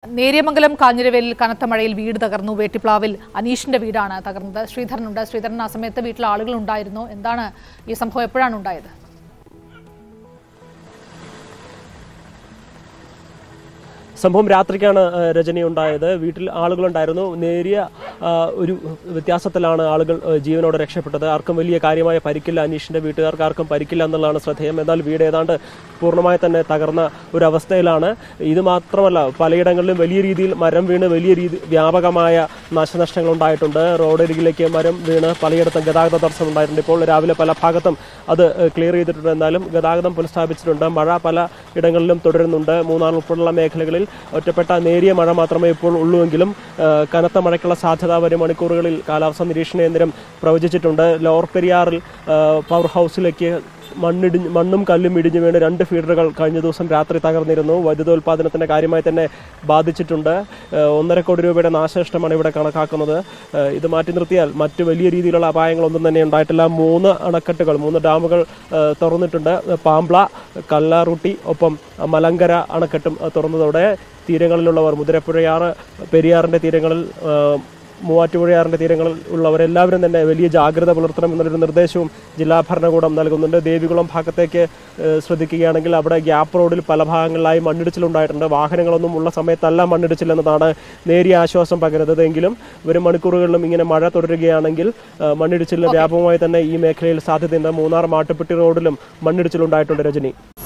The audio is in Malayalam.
നേര്യമംഗലം കാഞ്ഞിരവേലിൽ കനത്ത മഴയിൽ വീട് തകർന്നു വേട്ടിപ്ലാവിൽ അനീഷിന്റെ വീടാണ് തകർന്നത് ശ്രീധരനുണ്ട് ശ്രീധരൻ ആ സമയത്ത് വീട്ടിൽ ആളുകൾ ഉണ്ടായിരുന്നു എന്താണ് ഈ സംഭവം എപ്പോഴാണ് ഉണ്ടായത് സംഭവം രാത്രിക്കാണ് ആ, രജനി ഉണ്ടായത് വീട്ടിൽ ആളുകളുണ്ടായിരുന്നു നേരിയ ആ, ഒരു വ്യത്യാസത്തിലാണ് ആളുകൾ ആ, ജീവനോടെ രക്ഷപ്പെട്ടത് ആർക്കും വലിയ കാര്യമായ പരിക്കില്ല അനീഷിന്റെ വീട്ടുകാർക്ക് ആർക്കും പരിക്കില്ല എന്നുള്ളതാണ് ശ്രദ്ധേയം എന്നാൽ വീട് ഏതാണ്ട് പൂർണ്ണമായി തന്നെ തകർന്ന ഒരു അവസ്ഥയിലാണ് ഇത് മാത്രമല്ല പലയിടങ്ങളിലും വലിയ രീതിയിൽ മരം വീണ് വലിയ രീതി വ്യാപകമായ നാശനഷ്ടങ്ങൾ ഉണ്ടായിട്ടുണ്ട് റോഡരികിലേക്ക് മരം വീണ് പലയിടത്തും ഗതാഗത തടസ്സം ഉണ്ടായിട്ടുണ്ട് ഇപ്പോൾ രാവിലെ പല ഭാഗത്തും അത് ക്ലിയർ ചെയ്തിട്ടുണ്ട് എന്നാലും ഗതാഗതം പുനഃസ്ഥാപിച്ചിട്ടുണ്ട് മഴ പല ഇടങ്ങളിലും തുടരുന്നുണ്ട് മൂന്നാർ ഉൾപ്പെടെയുള്ള മേഖലകളിൽ ഒറ്റപ്പെട്ട നേരിയ മഴ മാത്രമേ ഇപ്പോൾ ഉള്ളൂവെങ്കിലും ആ, കനത്ത മഴയ്ക്കുള്ള സാധ്യത വരും മണിക്കൂറുകളിൽ കാലാവസ്ഥാ നിരീക്ഷണ കേന്ദ്രം പ്രവചിച്ചിട്ടുണ്ട് ലോവർ പെരിയാറിൽ ആ, പവർ ഹൗസിലേക്ക് മണ്ണിടിഞ്ഞ് മണ്ണും കല്ലും ഇടിഞ്ഞു വീണ് രണ്ട് ഫീഡറുകൾ കഴിഞ്ഞ ദിവസം രാത്രി തകർന്നിരുന്നു വൈദ്യുതോൽപാദനത്തിന്റെ കാര്യമായി തന്നെ ബാധിച്ചിട്ടുണ്ട് ആ, ഒന്നര കോടി രൂപയുടെ നാശനഷ്ടമാണ് ഇവിടെ കണക്കാക്കുന്നത് ആ, ഇത് മാറ്റി നിർത്തിയാൽ മറ്റ് വലിയ രീതിയിലുള്ള അപായങ്ങളൊന്നും തന്നെ ഉണ്ടായിട്ടില്ല മൂന്ന് അണക്കെട്ടുകൾ മൂന്ന് ഡാമുകൾ ആ, തുറന്നിട്ടുണ്ട് പാമ്പ്ള കല്ലാറുട്ടി ഒപ്പം മലങ്കര അണക്കെട്ടും ആ, തുറന്നതോടെ തീരങ്ങളിലുള്ളവർ മുതിരപ്പുഴയാറ് പെരിയാറിന്റെ തീരങ്ങളിൽ ആ, മൂവാറ്റുപുഴയാറിന്റെ തീരങ്ങളിൽ ഉള്ളവരെല്ലാവരും തന്നെ വലിയ ജാഗ്രത പുലർത്തണം എന്നൊരു നിർദ്ദേശവും ജില്ലാ ഭരണകൂടം നൽകുന്നുണ്ട് ദേവികുളം ഭാഗത്തേക്ക് ഏഹ്, ശ്രദ്ധിക്കുകയാണെങ്കിൽ അവിടെ ഗ്യാപ്പ് റോഡിൽ പല ഭാഗങ്ങളിലായി മണ്ണിടിച്ചിലുണ്ടായിട്ടുണ്ട് വാഹനങ്ങളൊന്നും ഉള്ള സമയത്തല്ല മണ്ണിടിച്ചിൽ എന്നതാണ് നേരിയ ആശ്വാസം പകരുന്നത് എങ്കിലും വരും മണിക്കൂറുകളിലും ഇങ്ങനെ മഴ തുടരുകയാണെങ്കിൽ ഏഹ്, മണ്ണിടിച്ചിലിന് വ്യാപകമായി തന്നെ ഈ മേഖലയിൽ സാധ്യതയുണ്ട് മൂന്നാർ മാട്ടുപ്പെട്ടി റോഡിലും മണ്ണിടിച്ചിലുണ്ടായിട്ടുണ്ട് രജനി